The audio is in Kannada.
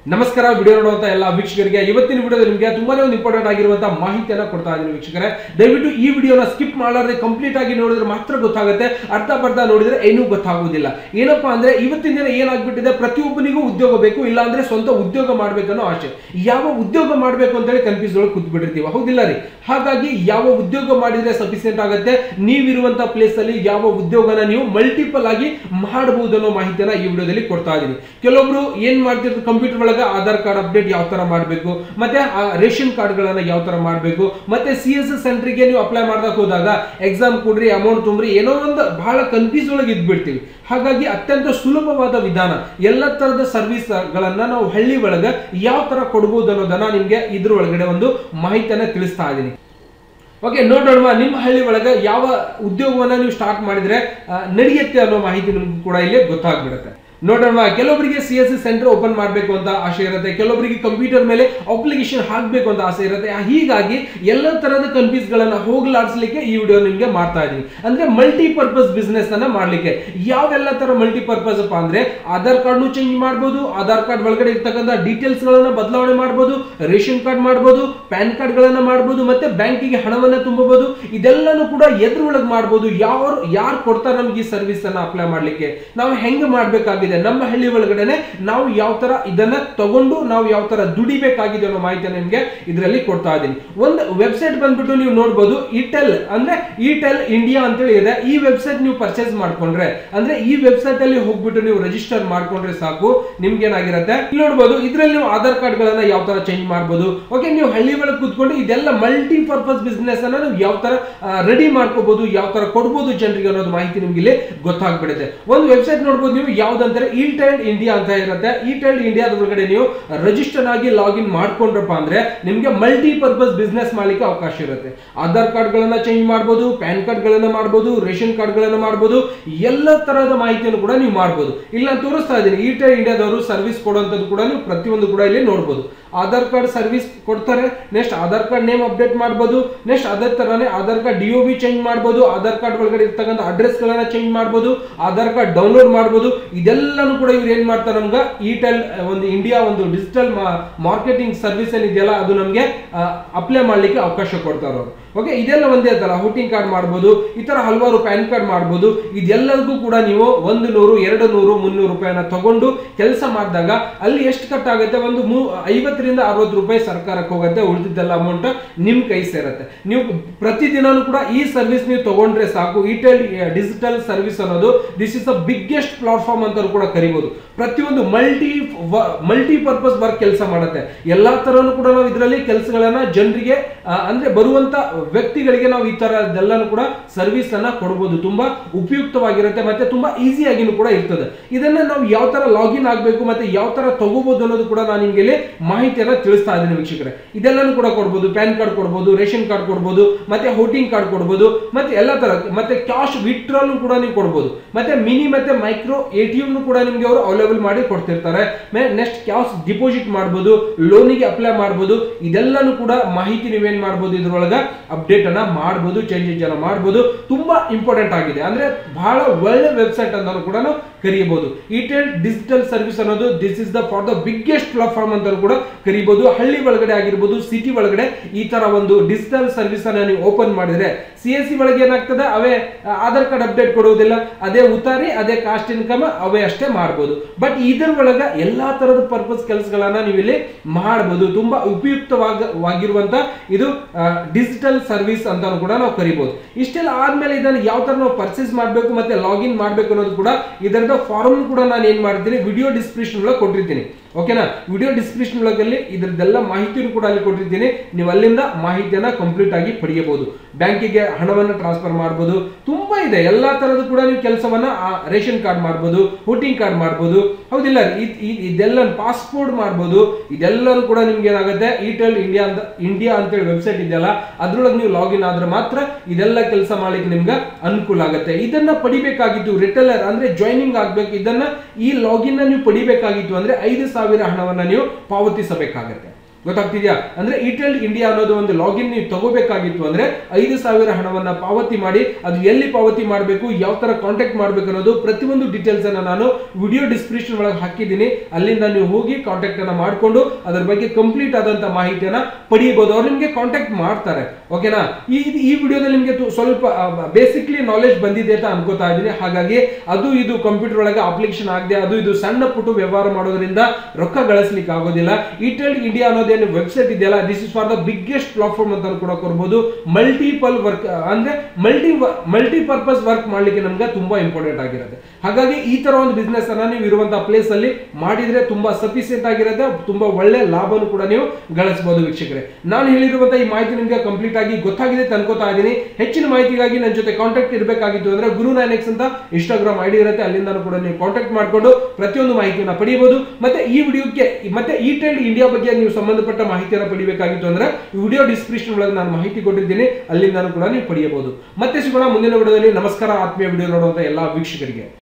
ನಮಸ್ಕಾರ ವಿಡಿಯೋ ನೋಡುವಂತ ಎಲ್ಲ ವೀಕ್ಷಕರಿಗೆ ಇವತ್ತಿನ ವಿಡಿಯೋದಲ್ಲಿ ನಿಮಗೆ ತುಂಬಾನೇ ಒಂದು ಇಂಪಾರ್ಟೆಂಟ್ ಆಗಿರುವಂತಹ ಮಾಹಿತಿಯನ್ನ ಕೊಡ್ತಾ ಇದ್ದೀನಿ ವೀಕ್ಷಕರೇ ದಯವಿಟ್ಟು ಈ ವಿಡಿಯೋನ ಸ್ಕಿಪ್ ಮಾಡಲಾರದೆ ಕಂಪ್ಲೀಟ್ ಆಗಿ ನೋಡಿದ್ರೆ ಮಾತ್ರ ಗೊತ್ತಾಗುತ್ತೆ ಅರ್ಧ ಬರ್ಧ ನೋಡಿದ್ರೆ ಏನೂ ಗೊತ್ತಾಗುವುದಿಲ್ಲ ಏನಪ್ಪಾ ಅಂದ್ರೆ ಇವತ್ತಿನ ದಿನ ಏನಾಗ್ಬಿಟ್ಟಿದೆ ಪ್ರತಿಯೊಬ್ಬನಿಗೂ ಉದ್ಯೋಗ ಬೇಕು ಇಲ್ಲ ಅಂದ್ರೆ ಸ್ವಂತ ಉದ್ಯೋಗ ಮಾಡ್ಬೇಕನ್ನೋ ಆಸೆ ಯಾವ ಉದ್ಯೋಗ ಮಾಡ್ಬೇಕು ಅಂತೇಳಿ ಕನ್ಫ್ಯೂಸ್ ಒಳಗೆ ಕೂತ್ ಬಿಟ್ಟಿರ್ತೀವಿ ಹೌದಿಲ್ಲ ರೀ ಹಾಗಾಗಿ ಯಾವ ಉದ್ಯೋಗ ಮಾಡಿದ್ರೆ ಸಫಿಸಿಯೆಂಟ್ ಆಗುತ್ತೆ ನೀವಿರುವಂತ ಪ್ಲೇಸ್ ಅಲ್ಲಿ ಯಾವ ಉದ್ಯೋಗನ ನೀವು ಮಲ್ಟಿಪಲ್ ಆಗಿ ಮಾಡಬಹುದು ಅನ್ನೋ ಮಾಹಿತಿಯನ್ನ ಈ ವಿಡಿಯೋದಲ್ಲಿ ಕೊಡ್ತಾ ಇದ್ದೀನಿ ಕೆಲವೊಬ್ರು ಏನ್ ಮಾಡ್ತಿರ್ತಾರೆ ಕಂಪ್ಯೂಟರ್ ಒಳಗೆ ಆಧಾರ್ ಕಾರ್ಡ್ ಅಪ್ಡೇಟ್ ಯಾವ ತರ ಮಾಡಬೇಕು ಮತ್ತೆ ಆ ರೇಷನ್ ಕಾರ್ಡ್ಗಳನ್ನ ಯಾವ ತರ ಮಾಡಬೇಕು ಮತ್ತೆ ಸಿ ಎಸ್ ಎಸ್ ಸೆಂಟ್ರಿಗೆ ನೀವು ಅಪ್ಲೈ ಮಾಡಕ್ ಹೋದಾಗ ಎಕ್ಸಾಮ್ ಕೊಡ್ರಿ ಅಮೌಂಟ್ ತುಂಬ್ರಿ ಏನೋ ಒಂದು ಬಹಳ ಕನ್ಫ್ಯೂಸ್ ಒಳಗೆ ಇದ್ಬಿಡ್ತೀವಿ ಹಾಗಾಗಿ ಅತ್ಯಂತ ಸುಲಭವಾದ ವಿಧಾನ ಎಲ್ಲ ತರದ ಸರ್ವಿಸ್ ಗಳನ್ನ ನಾವು ಹಳ್ಳಿ ಒಳಗೆ ಯಾವ ತರ ಕೊಡ್ಬೋದು ಅನ್ನೋದನ್ನ ನಿಮ್ಗೆ ಇದ್ರ ಒಳಗಡೆ ಒಂದು ಮಾಹಿತಿಯನ್ನ ತಿಳಿಸ್ತಾ ಇದ್ದೀನಿ ಓಕೆ ನೋಡೋಣ ನಿಮ್ಮ ಹಳ್ಳಿ ಒಳಗೆ ಯಾವ ಉದ್ಯೋಗವನ್ನ ನೀವು ಸ್ಟಾರ್ಟ್ ಮಾಡಿದ್ರೆ ಆ, ನಡೆಯುತ್ತೆ ಅನ್ನೋ ಮಾಹಿತಿ ನಿಮ್ಗೆ ಕೂಡ ಇಲ್ಲಿ ಗೊತ್ತಾಗ್ಬಿಡುತ್ತೆ ನೋಡೋಣ ಕೆಲವೊಬ್ಬರಿಗೆ C S C centre open ಮಾಡಬೇಕು ಅಂತ ಆಸೆ ಇರುತ್ತೆ ಕೆಲವೊಬ್ಬರಿಗೆ ಕಂಪ್ಯೂಟರ್ ಮೇಲೆ ಅಪ್ಲಿಕೇಶನ್ ಹಾಕಬೇಕು ಅಂತ ಆಸೆ ಇರುತ್ತೆ ಹೀಗಾಗಿ ಎಲ್ಲ ತರದ ಕನ್ಫ್ಯೂಸ್ ಗಳನ್ನ ಹೋಗ್ಲಾಡಿಸ್ಲಿಕ್ಕೆ ಈ ವಿಡಿಯೋ ನಿಮ್ಗೆ ಮಾಡ್ತಾ ಇದೀನಿ ಅಂದ್ರೆ ಮಲ್ಟಿ ಪರ್ಪಸ್ ಬಿಸ್ನೆಸ್ ಅನ್ನ ಮಾಡ್ಲಿಕ್ಕೆ ಯಾವೆಲ್ಲ ತರ ಮಲ್ಟಿ ಪರ್ಪಸ್ ಅಪ್ಪ ಅಂದ್ರೆ ಆಧಾರ್ ಕಾರ್ಡ್ ಚೇಂಜ್ ಮಾಡಬಹುದು ಆಧಾರ್ ಕಾರ್ಡ್ ಒಳಗಡೆ ಇರ್ತಕ್ಕಂಥ ಡೀಟೇಲ್ಸ್ ಗಳನ್ನ ಬದಲಾವಣೆ ಮಾಡಬಹುದು ರೇಷನ್ ಕಾರ್ಡ್ ಮಾಡಬಹುದು ಪ್ಯಾನ್ ಕಾರ್ಡ್ ಗಳನ್ನ ಮಾಡಬಹುದು ಮತ್ತೆ ಬ್ಯಾಂಕಿಗೆ ಹಣವನ್ನ ತುಂಬಬಹುದು ಇದೆಲ್ಲನೂ ಕೂಡ ಎದ್ರೊಳಗೆ ಮಾಡಬಹುದು ಯಾವ ಯಾರು ಕೊಡ್ತಾರೆ ನಮ್ಗೆ ಈ ಸರ್ವಿಸ್ ಅನ್ನ ಅಪ್ಲೈ ಮಾಡ್ಲಿಕ್ಕೆ ನಾವು ಹೆಂಗ್ ಮಾಡ್ಬೇಕಾಗಿದೆ ನಮ್ಮ ಹಳ್ಳಿ ಒಳಗಡೆನೆ ನಾವು ಯಾವ ತರ ಇದನ್ನ ತಗೊಂಡು ನಾವು ಯಾವ ತರ ದುಡಿಬೇಕಾಗಿದೆ ಅನ್ನೋ ಮಾಹಿತಿಯನ್ನು ನಿಮ್ಗೆ ಇದರಲ್ಲಿ ಕೊಡ್ತಾ ಇದ್ದೀನಿ ಒಂದು ವೆಬ್ಸೈಟ್ ಬಂದ್ಬಿಟ್ಟು ನೀವು ನೋಡ್ಬೋದು ಇಟೆಲ್ ಅಂದ್ರೆ ಇಟೆಲ್ ಇಂಡಿಯಾ ಅಂತೇಳಿ ಇದೆ ಈ ವೆಬ್ಸೈಟ್ ನೀವು ಪರ್ಚೇಸ್ ಮಾಡ್ಕೊಂಡ್ರೆ ಅಂದ್ರೆ ಈ ವೆಬ್ಸೈಟ್ ಅಲ್ಲಿ ಹೋಗ್ಬಿಟ್ಟು ನೀವು ರಿಜಿಸ್ಟರ್ ಮಾಡ್ಕೊಂಡ್ರೆ ಸಾಕು ನಿಮ್ಗೆ ಏನಾಗಿರುತ್ತೆ ಇಲ್ಲಿ ನೋಡ್ಬೋದು ಇದ್ರಲ್ಲಿ ನೀವು ಆಧಾರ್ ಕಾರ್ಡ್ ಗಳನ್ನ ಯಾವ ತರ ಚೇಂಜ್ ಮಾಡ್ಬೋದು ಓಕೆ ನೀವು ಹಳ್ಳಿ ಒಳಗೆ ಕೂತ್ಕೊಂಡು ಇದೆಲ್ಲ ಮಲ್ಟಿ ಪರ್ಪಸ್ ಬಿಸ್ನೆಸ್ ಅನ್ನ ನೀವು ಯಾವ ತರ ರೆಡಿ ಮಾಡ್ಕೋಬಹುದು ಯಾವ ತರ ಕೊಡ್ಬೋದು ಜನರಿಗೆ ಅನ್ನೋದು ಮಾಹಿತಿ ನಿಮ್ಗೆ ಇಲ್ಲಿ ಗೊತ್ತಾಗ್ಬಿಡುತ್ತೆ ಒಂದು ವೆಬ್ಸೈಟ್ ನೋಡ್ಬೋದು ನೀವು ಯಾವ್ದಂದ್ರೆ ಇಟೈಲ್ಡ್ ಇಂಡಿಯಾ ಅಂತ ಇರುತ್ತೆ ಇಟೈಲ್ಡ್ ಇಂಡಿಯಾದ ಒಳಗಡೆ ನೀವು ರಿಜಿಸ್ಟರ್ ಆಗಿ ಲಾಗಿನ್ ಮಾಡ್ಕೊಂಡ್ರಪ್ಪ ಅಂದ್ರೆ ನಿಮ್ಗೆ ಮಲ್ಟಿ ಪರ್ಪಸ್ ಬಿಸ್ನೆಸ್ ಮಾಡ್ಲಿಕ್ಕೆ ಅವಕಾಶ ಇರುತ್ತೆ ಆಧಾರ್ ಕಾರ್ಡ್ ಗಳನ್ನ ಚೇಂಜ್ ಮಾಡಬಹುದು ಪ್ಯಾನ್ ಕಾರ್ಡ್ ಗಳನ್ನ ಮಾಡಬಹುದು ರೇಷನ್ ಕಾರ್ಡ್ ಗಳನ್ನ ಮಾಡಬಹುದು ಎಲ್ಲ ತರಹದ ಮಾಹಿತಿಯನ್ನು ಕೂಡ ನೀವು ಮಾಡಬಹುದು ಇಲ್ಲಿ ನಾನು ತೋರಿಸ್ತಾ ಇದ್ದೀನಿ ಇಟೈಲ್ ಇಂಡಿಯಾದವರು ಸರ್ವಿಸ್ ಕೊಡುವಂತದ್ದು ಕೂಡ ನೀವು ಪ್ರತಿಯೊಂದು ಕೂಡ ಇಲ್ಲಿ ನೋಡಬಹುದು ಆಧಾರ್ ಕಾರ್ಡ್ ಸರ್ವಿಸ್ ಕೊಡ್ತಾರೆ next Aadhaar card name update ಮಾಡಬಹುದು ನೆಕ್ಸ್ಟ್ ಅದೇ ತರನೇ Aadhaar card D B change ಮಾಡಬಹುದು ಆಧಾರ್ ಕಾರ್ಡ್ ಒಳಗಡೆ ಇರ್ತಕ್ಕಂಥ ಅಡ್ರೆಸ್ ಗಳನ್ನ ಚೇಂಜ್ ಮಾಡಬಹುದು ಆಧಾರ್ ಕಾರ್ಡ್ ಡೌನ್ಲೋಡ್ ಮಾಡಬಹುದು ಇದೆಲ್ಲನೂ ಕೂಡ ಇವ್ರು ಏನ್ ಮಾಡ್ತಾರೆ ನಮ್ಗೆ ಈಟೆಲ್ ಒಂದು ಇಂಡಿಯಾ ಒಂದು ಡಿಜಿಟಲ್ ಮಾರ್ಕೆಟಿಂಗ್ ಸರ್ವಿಸ್ ಏನಿದೆಯಲ್ಲ ಅದು ನಮಗೆ ಅಪ್ಲೈ ಮಾಡ್ಲಿಕ್ಕೆ ಅವಕಾಶ ಕೊಡ್ತಾರೆ ಅವರು ಓಕೆ ಇದೆಲ್ಲ ಒಂದೇ ಅಂತಲ್ಲ ವೋಟಿಂಗ್ ಕಾರ್ಡ್ ಮಾಡ್ಬೋದು ಈ ತರ ಹಲವಾರು ಪ್ಯಾನ್ ಕಾರ್ಡ್ ಮಾಡ್ಬೋದು ಇದೆಲ್ಲರಿಗೂ ಕೂಡ ನೀವು ಒಂದು ನೂರು ಎರಡು ನೂರು ಮುನ್ನೂರು ರೂಪಾಯಿನ ತಗೊಂಡು ಕೆಲಸ ಮಾಡಿದಾಗ ಅಲ್ಲಿ ಎಷ್ಟು ಕಟ್ ಆಗುತ್ತೆ ಒಂದು ಮೂ ಐವತ್ತರಿಂದ ಅರವತ್ತು ರೂಪಾಯಿ ಸರ್ಕಾರಕ್ಕೆ ಹೋಗುತ್ತೆ ಉಳಿದಿದ್ದೆಲ್ಲ ಅಮೌಂಟ್ ನಿಮ್ ಕೈ ಸೇರುತ್ತೆ ನೀವು ಪ್ರತಿದಿನನೂ ಕೂಡ ಈ ಸರ್ವಿಸ್ ನೀವು ತಗೊಂಡ್ರೆ ಸಾಕು ಇಟೆಲ್ ಡಿಜಿಟಲ್ ಸರ್ವಿಸ್ ಅನ್ನೋದು this is the biggest platform ಅಂತ ಕೂಡ ಕರಿಬಹುದು ಪ್ರತಿಯೊಂದು ಮಲ್ಟಿ ಮಲ್ಟಿ ಪರ್ಪಸ್ ವರ್ಕ್ ಕೆಲಸ ಮಾಡುತ್ತೆ ಎಲ್ಲಾ ತರನು ಕೂಡ ನಾವು ಇದರಲ್ಲಿ ಕೆಲಸಗಳನ್ನ ಜನರಿಗೆ ಅಂದ್ರೆ ಬರುವಂತ ವ್ಯಕ್ತಿಗಳಿಗೆ ನಾವು ಈ ತರದೆಲ್ಲನೂ ಕೂಡ ಸರ್ವಿಸ್ ಅನ್ನ ಕೊಡಬಹುದು ತುಂಬಾ ಉಪಯುಕ್ತವಾಗಿರುತ್ತೆ ಮತ್ತೆ ತುಂಬಾ ಈಸಿಯಾಗಿನೂ ಕೂಡ ಇರ್ತದೆ ಇದನ್ನ ನಾವು ಯಾವ ತರ ಲಾಗಿನ್ ಆಗಬೇಕು ಮತ್ತೆ ಯಾವ ತರ ತಗೋಬಹುದು ಅನ್ನೋದು ಕೂಡ ನಾನು ನಿಮ್ಗೆ ಇಲ್ಲಿ ಮಾಹಿತಿಯನ್ನ ತಿಳಿಸ್ತಾ ಇದ್ದೀನಿ ವೀಕ್ಷಕರೇ ಇದೆಲ್ಲನೂ ಕೂಡ ಕೊಡ್ಬೋದು ಪ್ಯಾನ್ ಕಾರ್ಡ್ ಕೊಡ್ಬೋದು ರೇಷನ್ ಕಾರ್ಡ್ ಕೊಡ್ಬೋದು ಮತ್ತೆ ವೋಟಿಂಗ್ ಕಾರ್ಡ್ ಕೊಡ್ಬೋದು ಮತ್ತೆ ಎಲ್ಲ ತರ ಮತ್ತೆ ಕ್ಯಾಶ್ ವಿತ್ಡ್ರಾಲ್ ಕೂಡ ನೀವು ಕೊಡ್ಬೋದು ಮತ್ತೆ ಮಿನಿ ಮತ್ತೆ ಮೈಕ್ರೋ ಎ ಟಿ ಎಂ ಕೂಡ ನಿಮ್ಗೆ ಅವರು ಅವೈಲೇಬಲ್ ಮಾಡಿ ಕೊಡ್ತಿರ್ತಾರೆ ನೆಕ್ಸ್ಟ್ ಕ್ಯಾಶ್ ಡಿಪಾಸಿಟ್ ಮಾಡ್ಬೋದು ಲೋನಿಗೆ ಅಪ್ಲೈ ಮಾಡ್ಬೋದು ಇದೆಲ್ಲನೂ ಕೂಡ ಮಾಹಿತಿ ನೀವೇನ್ ಮಾಡ್ಬೋದು ಇದ್ರೊಳಗ ಅಪ್ಡೇಟ್ ಅನ್ನ ಮಾಡ್ಬೋದು ಚೇಂಜಸ್ ಅನ್ನ ಮಾಡ್ಬೋದು ತುಂಬಾ ಇಂಪಾರ್ಟೆಂಟ್ ಆಗಿದೆ ಅಂದ್ರೆ ಬಹಳ ಒಳ್ಳೆ ವೆಬ್ಸೈಟ್ ಅಂತ ಕೂಡ ನಾವು ಕರಿಯಬಹುದು ಇಟೆಲ್ ಡಿಜಿಟಲ್ ಸರ್ವಿಸ್ ಅನ್ನೋದು this is the for the biggest platform ಅಂತ ಕೂಡ ಕರಿಬಹುದು ಹಳ್ಳಿ ಒಳಗಡೆ ಆಗಿರ್ಬೋದು ಸಿಟಿ ಒಳಗಡೆ ಈ ತರ ಒಂದು ಡಿಜಿಟಲ್ ಸರ್ವಿಸ್ ಅನ್ನ ನೀವು ಓಪನ್ ಮಾಡಿದ್ರೆ ಸಿ ಎಸ್ ಸಿ ಒಳಗೆ ಏನಾಗ್ತದೆ ಅವೇ ಆಧಾರ್ ಕಾರ್ಡ್ ಅಪ್ಡೇಟ್ ಕೊಡುವುದಿಲ್ಲ ಅದೇ ಉತ್ತಾರಿ ಅದೇ ಕಾಸ್ಟ್ ಇನ್ಕಮ್ ಅವೇ ಅಷ್ಟೇ ಮಾಡ್ಬೋದು ಬಟ್ ಇದರ ಒಳಗ ಎಲ್ಲಾ ತರದ ಪರ್ಪಸ್ ಕೆಲಸಗಳನ್ನ ನೀವು ಇಲ್ಲಿ ಮಾಡಬಹುದು ತುಂಬಾ ಉಪಯುಕ್ತವಾಗಿರುವಂತ ಇದು ಡಿಜಿಟಲ್ ಸರ್ವಿಸ್ ಅಂತ ಕೂಡ ನಾವು ಕರಿಬಹುದು ಇಷ್ಟೆಲ್ಲ ಆದ್ಮೇಲೆ ಇದನ್ನು ಯಾವ ತರ ನಾವು ಪರ್ಚೇಸ್ ಮಾಡಬೇಕು ಮತ್ತೆ ಲಾಗಿನ್ ಮಾಡಬೇಕು ಅನ್ನೋದು ಕೂಡ ಇದರದ ಫಾರ್ಮ್ ಕೂಡ ನಾನು ಏನ್ ಮಾಡ್ತೀನಿ ವಿಡಿಯೋ ಡಿಸ್ಕ್ರಿಪ್ಷನ್ ಒಳಗೆ ಕೊಟ್ಟಿರ್ತೀನಿ ಓಕೆನಾ ವಿಡಿಯೋ ಡಿಸ್ಕ್ರಿಪ್ಷನ್ ಒಳಗಲ್ಲಿ ಇದ್ರದ್ದೆಲ್ಲ ಮಾಹಿತಿಯನ್ನು ಕೂಡ ಅಲ್ಲಿ ಕೊಟ್ಟಿರ್ತೀನಿ ನೀವು ಅಲ್ಲಿಂದ ಮಾಹಿತಿಯನ್ನ ಕಂಪ್ಲೀಟ್ ಆಗಿ ಪಡೆಯಬಹುದು ಬ್ಯಾಂಕಿಗೆ ಹಣವನ್ನು ಟ್ರಾನ್ಸ್ಫರ್ ಮಾಡಬಹುದು ತುಂಬಾ ಇದೆ ಎಲ್ಲಾ ತರದ ಕೂಡ ನೀವು ಕೆಲಸವನ್ನ ರೇಷನ್ ಕಾರ್ಡ್ ಮಾಡ್ಬೋದು ವೋಟಿಂಗ್ ಕಾರ್ಡ್ ಮಾಡ್ಬೋದು ಹೌದಿಲ್ಲ ಇದ್- ಇದ್- ಇದೆಲ್ಲ ಪಾಸ್ಪೋರ್ಟ್ ಮಾಡ್ಬೋದು ಇದೆಲ್ಲನೂ ಕೂಡ ನಿಮ್ಗೆ ಏನಾಗುತ್ತೆ ಇಟೆಲ್ ಇಂಡಿಯಾ ಅಂತ ಇಂಡಿಯಾ ಅಂತೇಳಿ ವೆಬ್ಸೈಟ್ ಇದೆಯಲ್ಲ ಅದ್ರೊಳಗೆ ನೀವು ಲಾಗಿನ್ ಆದ್ರೆ ಮಾತ್ರ ಇದೆಲ್ಲ ಕೆಲಸ ಮಾಡ್ಲಿಕ್ಕೆ ನಿಮ್ಗೆ ಅನುಕೂಲ ಆಗುತ್ತೆ ಇದನ್ನ ಪಡಿಬೇಕಾಗಿತ್ತು ರಿಟೇಲರ್ ಅಂದ್ರೆ ಜಾಯ್ನಿಂಗ್ ಆಗ್ಬೇಕು ಇದನ್ನ ಈ ಲಾಗಿನ್ ನೀವು ಪಡಿಬೇಕಾಗಿತ್ತು ಅಂದ್ರೆ ಐದು ಸಾವಿರ ಹಣವನ್ನ ನೀವು ಪಾವತಿಸಬೇಕಾಗತ್ತೆ ಗೊತ್ತಾಗ್ತಿದ್ಯಾ ಅಂದ್ರೆ ಈಟೆಲ್ಡ್ ಇಂಡಿಯಾ ಅನ್ನೋದು ಒಂದು ಲಾಗಿನ್ ನೀವು ತಗೋಬೇಕಾಗಿತ್ತು ಅಂದ್ರೆ ಐದು ಸಾವಿರ ಹಣವನ್ನ ಪಾವತಿ ಮಾಡಿ ಅದು ಎಲ್ಲಿ ಪಾವತಿ ಮಾಡಬೇಕು ಯಾವ ತರ ಕಾಂಟ್ಯಾಕ್ಟ್ ಮಾಡಬೇಕು ಅನ್ನೋದು ಪ್ರತಿಯೊಂದು ಡೀಟೇಲ್ಸ್ ಅನ್ನ ನಾನು ವಿಡಿಯೋ ಡಿಸ್ಕ್ರಿಪ್ಷನ್ ಒಳಗೆ ಹಾಕಿದ್ದೀನಿ ಅಲ್ಲಿಂದ ನೀವು ಹೋಗಿ ಕಾಂಟ್ಯಾಕ್ಟ್ ಅನ್ನ ಮಾಡಿಕೊಂಡು ಅದರ ಬಗ್ಗೆ ಕಂಪ್ಲೀಟ್ ಆದಂತ ಮಾಹಿತಿಯನ್ನ ಪಡೆಯಬಹುದು ಅವ್ರು ನಿಮ್ಗೆ ಕಾಂಟ್ಯಾಕ್ಟ್ ಮಾಡ್ತಾರೆ ಓಕೆನಾ ಈ ಈ ವಿಡಿಯೋದಲ್ಲಿ ನಿಮ್ಗೆ ತು- ಸ್ವಲ್ಪ ಬೇಸಿಕ್ಲಿ ನಾಲೆಜ್ ಬಂದಿದೆ ಅಂತ ಅನ್ಕೋತಾ ಇದ್ದೀನಿ ಹಾಗಾಗಿ ಅದು ಇದು ಕಂಪ್ಯೂಟರ್ ಒಳಗೆ ಅಪ್ಲಿಕೇಶನ್ ಆಗದೆ ಅದು ಇದು ಸಣ್ಣ ಪುಟ್ಟು ವ್ಯವಹಾರ ಮಾಡೋದ್ರಿಂದ ರೊಕ್ಕ ಗಳಿಸ್ಲಿಕ್ಕೆ ಆಗೋದಿಲ್ಲ ಈಟೆಲ್ಡ್ ಇಂಡಿಯಾ ಅನ್ನೋದೇನು ವೆಬ್ಸೈಟ್ ಇದೆಯಲ್ಲ this is for the biggest platform ಅಂತ ಕೂಡ ಕೊಡ್ಬೋದು ಮಲ್ಟಿಪಲ್ ವರ್ಕ್ ಅಂದ್ರೆ ಮಲ್ಟಿ ಮಲ್ಟಿ ಪರ್ಪಸ್ ವರ್ಕ್ ಮಾಡ್ಲಿಕ್ಕೆ ನಮ್ಗೆ ತುಂಬಾ ಇಂಪಾರ್ಟೆಂಟ್ ಆಗಿರುತ್ತೆ ಹಾಗಾಗಿ ಈ ತರ ಒಂದು ಬಿಸ್ನೆಸ್ ಅನ್ನ ನೀವು ಇರುವಂತಹ ಪ್ಲೇಸ್ ಅಲ್ಲಿ ಮಾಡಿದ್ರೆ ತುಂಬಾ ಸಫಿಸಿಯಂಟ್ ಆಗಿರುತ್ತೆ ತುಂಬಾ ಒಳ್ಳೆ ಲಾಭನು ಕೂಡ ನೀವು ಗಳಿಸಬಹುದು ವೀಕ್ಷಕರೇ ನಾನು ಹೇಳಿರುವಂತಹ ಈ ಮಾಹಿತಿ ನಿಮ್ಗೆ ಕಂಪ್ಲೀಟ್ ಆಗಿ ಗೊತ್ತಾಗಿದೆ ಅಂತ ಅನ್ಕೋತಾ ಇದ್ದೀನಿ ಹೆಚ್ಚಿನ ಮಾಹಿತಿಗಾಗಿ ನನ್ನ ಜೊತೆ ಕಾಂಟ್ಯಾಕ್ಟ್ ಇರಬೇಕಾಗಿತ್ತು ಅಂದ್ರೆ ಗುರು ನೈನ್ ಎಕ್ಸ್ ಅಂತ ಇನ್ಸ್ಟಾಗ್ರಾಮ್ ಐಡಿ ಇರುತ್ತೆ ಅಲ್ಲಿಂದ ಕೂಡ ನೀವು ಕಾಂಟ್ಯಾಕ್ಟ್ ಮಾಡಿಕೊಂಡು ಪ್ರತಿಯೊಂದು ಮಾಹಿತಿಯನ್ನು ಪಡೆಯಬಹುದು ಮತ್ತೆ ಈ ವಿಡಿಯೋಕ್ಕೆ ಮತ್ತೆ ಈ ಟ್ರೆಂಡ್ ಇಂಡಿಯಾ ಬಗ್ಗೆ ನೀವು ಸಂಬಂಧಪಟ್ಟ ಮಾಹಿತಿಯನ್ನು ಪಡಿಬೇಕಾಗಿತ್ತು ಅಂದ್ರೆ ವಿಡಿಯೋ ಡಿಸ್ಕ್ರಿಪ್ಷನ್ ಒಳಗೆ ನಾನು ಮಾಹಿತಿ ಕೊಟ್ಟಿದ್ದೀನಿ ಅಲ್ಲಿಂದ ಕೂಡ ನೀವು ಪಡೆಯಬಹುದು ಮತ್ತೆ ಸಿಗೋಣ ಮುಂದಿನ ವಿಡಿಯೋದಲ್ಲಿ ನಮಸ್ಕಾರ ಆತ್ಮೀಯ ವಿಡಿಯೋ ನೋಡುವಂತ ಎಲ್ಲಾ ವೀಕ್ಷಕರಿಗೆ